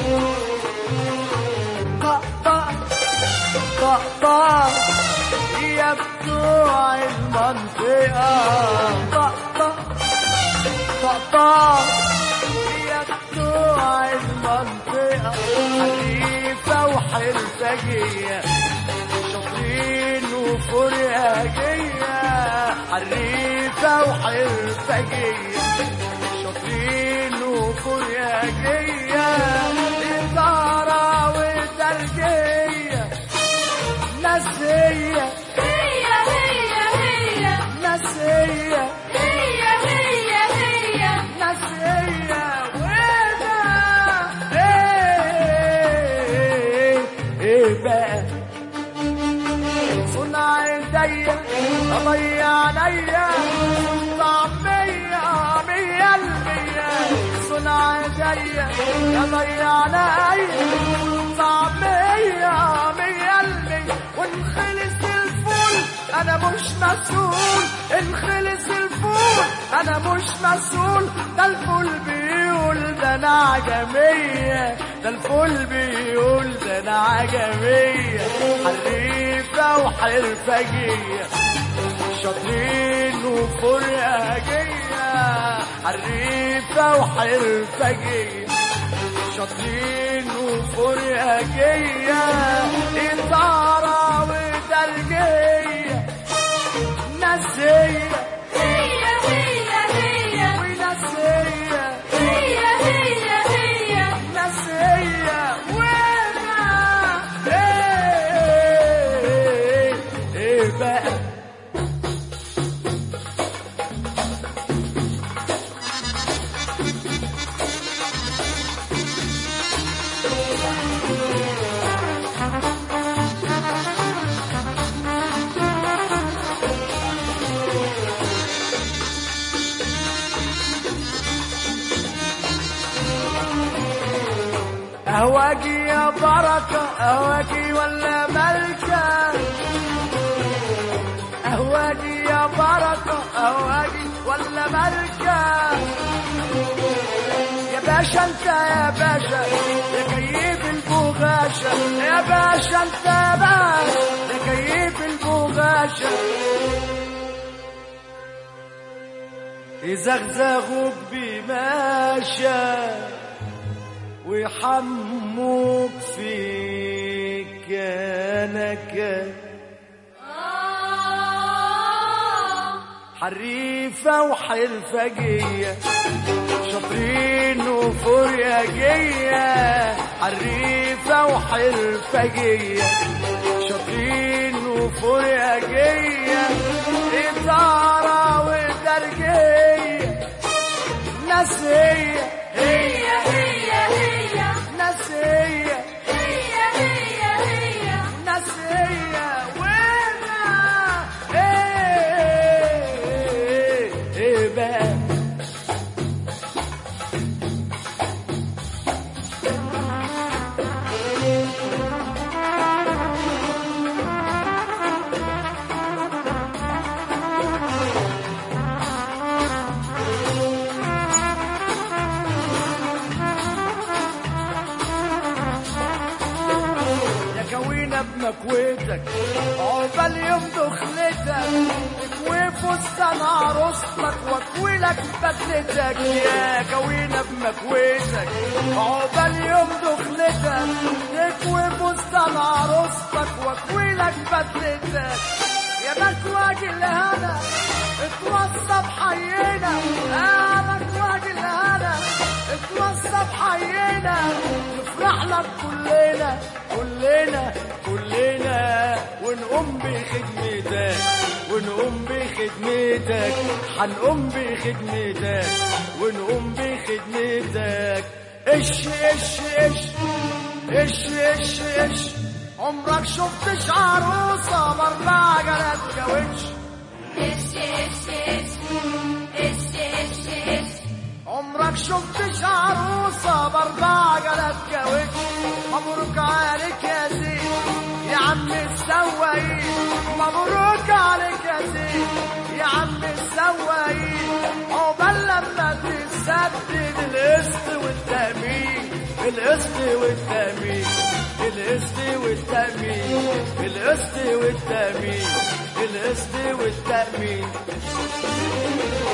طقطق طقطق يا بتوع المنطقة طقطق طقطق يا بتوع المنطقة حريفة وحرفجية شاطرين وفرياجية حريفة وحرفجية شاطرين وفرياجية إدارة وترجية نسية هي هي هي نسية هي هي هي نسية وده ايه ايه بقى صنع ايديا اضيع عليا طعمية مية المية صنع ايديا اضيع عليا طعمية مية المية وانخلص الفول انا مش مسؤول انخلص الفول انا مش مسؤول ده الفول بيقول ده انا عجمية ده الفول بيقول ده انا عجمية حريفة وحرفجية شاطرين وفرقجية حريفة وحرفجية شاطرين وفرقجية إطارة وترجية نسية هي هي هي ونسية هي هي هي نسية وأنا إيه إيه بقى أهواجي يا بركة أهواجي ولا ملكة أهواجي يا بركة أهواجي ولا ملكة يا باشا انت يا باشا يا كيف البغاشة يا باشا انت يا باشا يا كيف البغاشة يزغزغوك بماشى ويحموك في كنكة حريفة وحرفجية شاطرين وفرياجية حريفة وحرفجية شاطرين وفرياجية إدارة وترجية نسية هي هي هي نسية هي هي هي نسية وأنا إيه إيه بقى يا كوينة بمكويتك عقبال يوم دخلتك اكوي فستان عروستك واكوي لك بدلتك يا كوينة بمكويتك عقبال يوم دخلتك اكوي فستان عروستك واكوي لك بدلتك يا مكواج الهنا اتوصى بحينا يا مكواج الهنا اتوصى بحينا نفرح لك كلنا كلنا كلنا ونقوم بخدمتك ونقوم بخدمتك هنقوم بخدمتك ونقوم بخدمتك اش اش اش اش اش اش عمرك شفتش عروسة باربع جلات كاوتش ايش ايش ايش ايش ايش ايش عمرك شفتش عروسة باربع جلات كاوتش مبروك عليك يا زين يا عم السواقين مبروك عليك يا زين يا عم السواقين عقبال لما تسدد القسط والتأمين القسط والتأمين القسط والتأمين القسط والتأمين القسط والتأمين